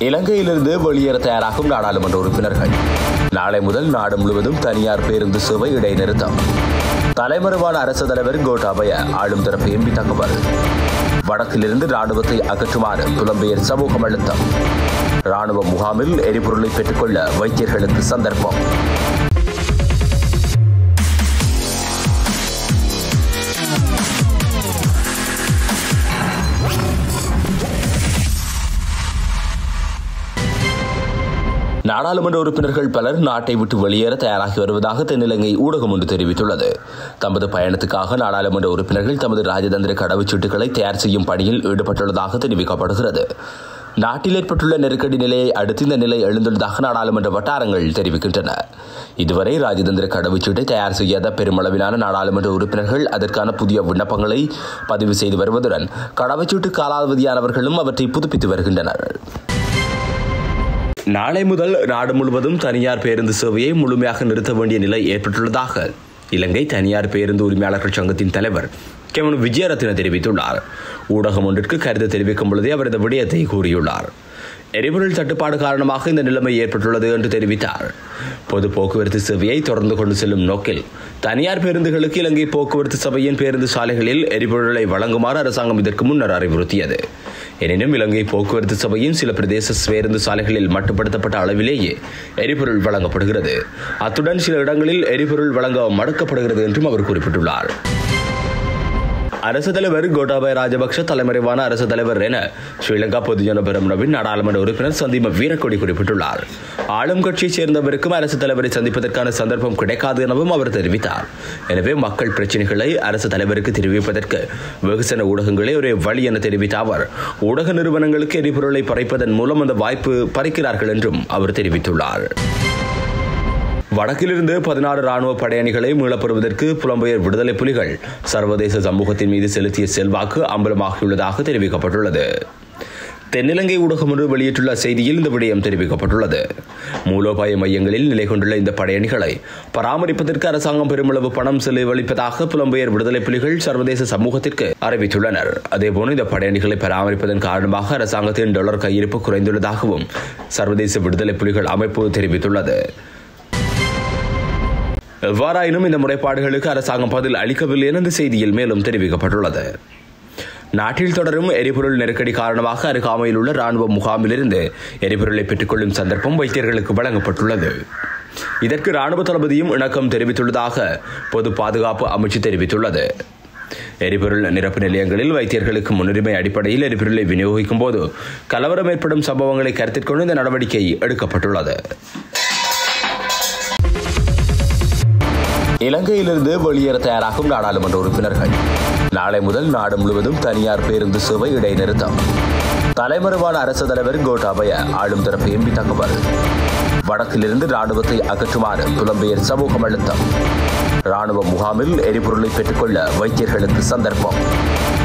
இலங்கையிலிருந்து வெளியேற தயாராகும் நாடாளுமன்ற உறுப்பினர்கள் நாளை முதல் நாடு முழுவதும் தனியார் பேருந்து சேவை இடைநிறுத்தம் தலைமறைவான அரசு தலைவர் கோட்டாபய ஆளும் தரப்பு எம்பி தகவல் வடக்கிலிருந்து ராணுவத்தை அகற்றுமாறு புலம்பெயர் சமூகம் அழுத்தம் ராணுவ முகாமில் எரிபொருளை பெற்றுக்கொள்ள வைத்தியர்களுக்கு சந்தர்ப்பம் நாடாளுமன்ற உறுப்பினர்கள் பலர் நாட்டை விட்டு வெளியேற தயாராகி வருவதாக தென்னிலங்கை ஊடகம் ஒன்று தெரிவித்துள்ளது தமது பயணத்துக்காக நாடாளுமன்ற உறுப்பினர்கள் தமது ராஜதந்திர கடவுச்சீட்டுகளை தயார் செய்யும் பணியில் ஈடுபட்டுள்ளதாக தெரிவிக்கப்படுகிறது நாட்டில் ஏற்பட்டுள்ள நெருக்கடி நிலையை அடுத்து இந்த நிலை எழுந்துள்ளதாக நாடாளுமன்ற வட்டாரங்கள் தெரிவிக்கின்றன இதுவரை ராஜதந்திர கடவுச்சீட்டை தயார் செய்யாத பெருமளவிலான நாடாளுமன்ற உறுப்பினர்கள் அதற்கான புதிய விண்ணப்பங்களை பதிவு செய்து வருவதுடன் கடவுச்சீட்டு காலாவதியானவர்களும் அவற்றை புதுப்பித்து வருகின்றனர் நாளை முதல் நாடு முழுவதும் தனியார் பேருந்து சேவையை முழுமையாக நிறுத்த வேண்டிய நிலை ஏற்பட்டுள்ளதாக இலங்கை தனியார் பேருந்து உரிமையாளர்கள் சங்கத்தின் தலைவர் கெமன் விஜயரத்ன தெரிவித்துள்ளார் ஊடகம் ஒன்றிற்கு கருத்து தெரிவிக்கும் பொழுதே அவர் இந்த விடயத்தை கூறியுள்ளார் எரிபொருள் தட்டுப்பாடு காரணமாக இந்த நிலைமை ஏற்பட்டுள்ளது என்று தெரிவித்தார் பொது போக்குவரத்து சேவையை தொடர்ந்து கொண்டு செல்லும் நோக்கில் தனியார் பேருந்துகளுக்கு இலங்கை போக்குவரத்து சபையின் பேருந்து சாலைகளில் எரிபொருளை வழங்குமாறு அரசாங்கம் இதற்கு முன்னர் அறிவுறுத்தியது எனினும் இலங்கை போக்குவரத்து சபையின் சில பிரதேச பேருந்து சாலைகளில் மட்டுப்படுத்தப்பட்ட அளவிலேயே எரிபொருள் வழங்கப்படுகிறது அத்துடன் சில இடங்களில் எரிபொருள் வழங்க மறுக்கப்படுகிறது என்றும் அவர் குறிப்பிட்டுள்ளார் அரசு தலைவர் கோட்டாபய ராஜபக்ஷ தலைமறைவான அரசு தலைவர் என ஸ்ரீலங்கா பொதுஜன பெரமுனவின் நாடாளுமன்ற உறுப்பினர் சந்தீம வீரக்கொடி குறிப்பிட்டுள்ளார் ஆளும் கட்சியைச் சேர்ந்தவருக்கும் அரசு தலைவரை சந்திப்பதற்கான சந்தர்ப்பம் கிடைக்காது எனவும் அவர் தெரிவித்தார் எனவே மக்கள் பிரச்சினைகளை அரசு தலைவருக்கு தெரிவிப்பதற்கு வெகுசன ஊடகங்களே ஒரே வழி என தெரிவித்த அவர் ஊடக நிறுவனங்களுக்கு எரிபொருளை பறைப்பதன் மூலம் அந்த வாய்ப்பு பறிக்கிறார்கள் என்றும் அவர் தெரிவித்துள்ளார் வடக்கிலிருந்து பதினாறு ராணுவ படையணிகளை மீளப்பெறுவதற்கு புலம்பெயர் விடுதலை புலிகள் சர்வதேச சமூகத்தின் மீது செலுத்திய செல்வாக்கு அம்பலமாகியுள்ளதாக தெரிவிக்கப்பட்டுள்ளது தென்னிலங்கை ஊடகம் ஒன்று வெளியிட்டுள்ள செய்தியில் இந்த விடயம் தெரிவிக்கப்பட்டுள்ளது மூலோபாய மையங்களில் நிலை கொண்டுள்ள இந்த படையணிகளை பராமரிப்பதற்கு அரசாங்கம் பெருமளவு பணம் செலவழிப்பதாக புலம்பெயர் விடுதலை புலிகள் சர்வதேச சமூகத்திற்கு அறிவித்துள்ளனர் அதேபோல இந்த படையணிகளை பராமரிப்பதன் காரணமாக அரசாங்கத்தின் டாலர் கையிருப்பு குறைந்துள்ளதாகவும் சர்வதேச விடுதலை புலிகள் அமைப்பு தெரிவித்துள்ளது எவ்வாறாயினும் இந்த முறைப்பாடுகளுக்கு அரசாங்கம் பதில் அளிக்கவில்லை என இந்த செய்தியில் மேலும் தெரிவிக்கப்பட்டுள்ளது நாட்டில் தொடரும் எரிபொருள் நெருக்கடி காரணமாக அருகாமையில் உள்ள ராணுவ முகாமிலிருந்து எரிபொருளை பெற்றுக்கொள்ளும் சந்தர்ப்பம் வைத்தியர்களுக்கு வழங்கப்பட்டுள்ளது இதற்கு ராணுவ தளபதியும் இணக்கம் தெரிவித்துள்ளதாக பொது பாதுகாப்பு அமைச்சு தெரிவித்துள்ளது எரிபொருள் நிரப்பு நிலையங்களில் வைத்தியர்களுக்கு முன்னுரிமை அடிப்படையில் எரிபொருளை விநியோகிக்கும் போது கலவரம் ஏற்படும் சம்பவங்களை கருத்தில் கொண்டு இந்த நடவடிக்கை எடுக்கப்பட்டுள்ளது இலங்கையிலிருந்து வெளியேற தயாராகும் நாடாளுமன்ற உறுப்பினர்கள் நாளை முதல் நாடு முழுவதும் தனியார் பேருந்து சேவை இடைநிறுத்தம் தலைமறைவான அரசு தலைவர் கோட்டாபய ஆளும் தரப்பு எம்பி தகவல் வடக்கிலிருந்து ராணுவத்தை அகற்றுமாறு புலம்பெயர் சமூகம் அழுத்தம் ராணுவ முகாமில் எரிபொருளை பெற்றுக்கொள்ள வைத்தியர்களுக்கு சந்தர்ப்பம்